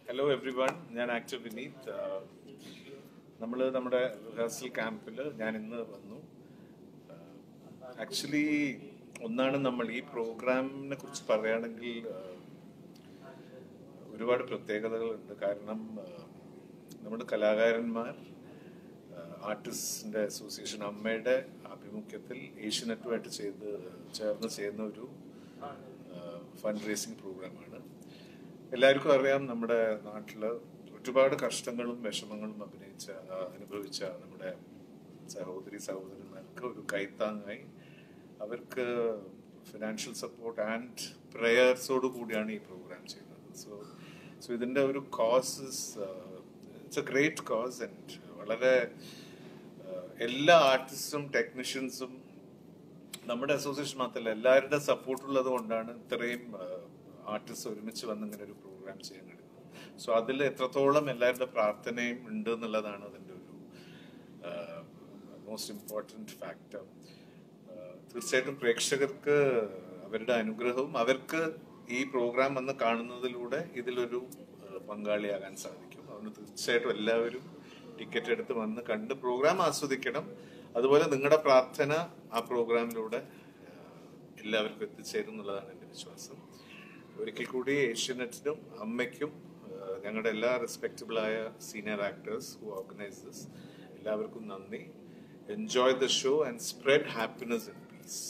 hello everyone ഞാൻ actor Vineeth നമ്മൾ നമ്മുടെ റിഹേഴ്സൽ ക്യാമ്പിൽ ഞാൻ ഇന്ന് വന്നു ആക്ച്വലി ഒന്നാണ് നമ്മൾ ഈ പ്രോഗ്രാമിനെ കുറിച്ച് പറയുകയാണെങ്കിൽ ആഹ്, ഒരുപാട് പ്രത്യേകതകളുണ്ട് കാരണം ആഹ്, നമ്മുടെ കലാകാരന്മാർ ആർട്ടിസ്റ്റിന്റെ അസോസിയേഷൻ അമ്മയുടെ ആഭിമുഖ്യത്തിൽ ഏഷ്യനെറ്റുമായിട്ട് ചെയ്ത് ചേർന്ന് ചെയ്യുന്ന ഒരു ഫണ്ട് റേസിംഗ് പ്രോഗ്രാമാണ് എല്ലാവർക്കും അറിയാം നമ്മുടെ നാട്ടില് ഒരുപാട് കഷ്ടങ്ങളും വിഷമങ്ങളും അഭിനയിച്ച ആ, അനുഭവിച്ച നമ്മുടെ സഹോദരി സഹോദരന്മാർക്ക് ഒരു കൈത്താങ്ങായി അവർക്ക് ഫിനാൻഷ്യൽ സപ്പോർട്ട് ആൻഡ് പ്രേയേഴ്സോട് കൂടിയാണ് ഈ പ്രോഗ്രാം ചെയ്യുന്നത് സോ സോ ഇതിന്റെ ഒരു cause it's a great cause and വളരെ ആ, എല്ലാ ആർട്ടിസ്റ്റും ടെക്നീഷ്യൻസും നമ്മുടെ അസോസിയേഷൻ മാത്രമല്ല എല്ലാവരുടെ സപ്പോർട്ട് ഉള്ളത് കൊണ്ടാണ് ഇത്രയും ആർട്ടിസ്റ്റ് ഒരുമിച്ച് വന്ന് ഇങ്ങനെ ഒരു പ്രോഗ്രാം ചെയ്യാൻ കഴിയുന്നത് സോ അതിൽ എത്രത്തോളം എല്ലാവരുടെ പ്രാർത്ഥനയും ഉണ്ട് എന്നുള്ളതാണ് അതിൻ്റെ ഒരു മോസ്റ്റ് ഇമ്പോർട്ടൻറ്റ് ഫാക്ടർ തീർച്ചയായിട്ടും പ്രേക്ഷകർക്ക് അവരുടെ അനുഗ്രഹവും അവർക്ക് ഈ പ്രോഗ്രാം വന്ന് കാണുന്നതിലൂടെ ഇതിലൊരു ആ, പങ്കാളിയാകാൻ സാധിക്കും അതുകൊണ്ട് തീർച്ചയായിട്ടും എല്ലാവരും ടിക്കറ്റ് എടുത്ത് വന്ന് കണ്ട് പ്രോഗ്രാം ആസ്വദിക്കണം അതുപോലെ നിങ്ങളുടെ പ്രാർത്ഥന ആ പ്രോഗ്രാമിലൂടെ ആ, എല്ലാവർക്കും എത്തിച്ചേരും എന്നുള്ളതാണ് എൻ്റെ വിശ്വാസം ഒരിക്കൽ കൂടി ഏഷ്യനെറ്റിനും അമ്മയ്ക്കും ആ, ഞങ്ങളുടെ എല്ലാ റെസ്പെക്റ്റബിൾ ആയ senior actors who organise this എല്ലാവർക്കും നന്ദി enjoy the show and spread happiness in peace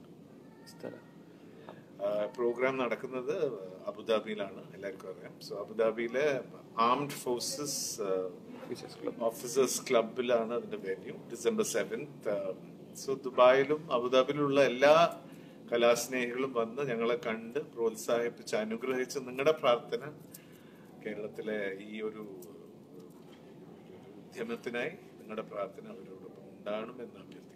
programme നടക്കുന്നത് അബുദാബിയിലാണ് എല്ലാവർക്കും അറിയാം സോ അബുദാബിയിലെ ആംഡ് ഫോഴ്സസ് ഓഫീസേഴ്സ് ക്ലബിലാണ് അതിന്റെ വെന്യൂ ഡിസംബർ സെവൻത്ത് സോ ദുബായിലും അബുദാബിയിലുള്ള എല്ലാ കലാസ്നേഹികളും വന്ന് ഞങ്ങളെ കണ്ട് പ്രോത്സാഹിപ്പിച്ച് അനുഗ്രഹിച്ച് നിങ്ങളുടെ പ്രാർത്ഥന കേരളത്തിലെ ഈ ഒരു ഉദ്യമത്തിനായി നിങ്ങളുടെ പ്രാർത്ഥന അവരോടൊപ്പം ഉണ്ടാകണമെന്ന് അഭ്യർത്ഥിക്കുന്നു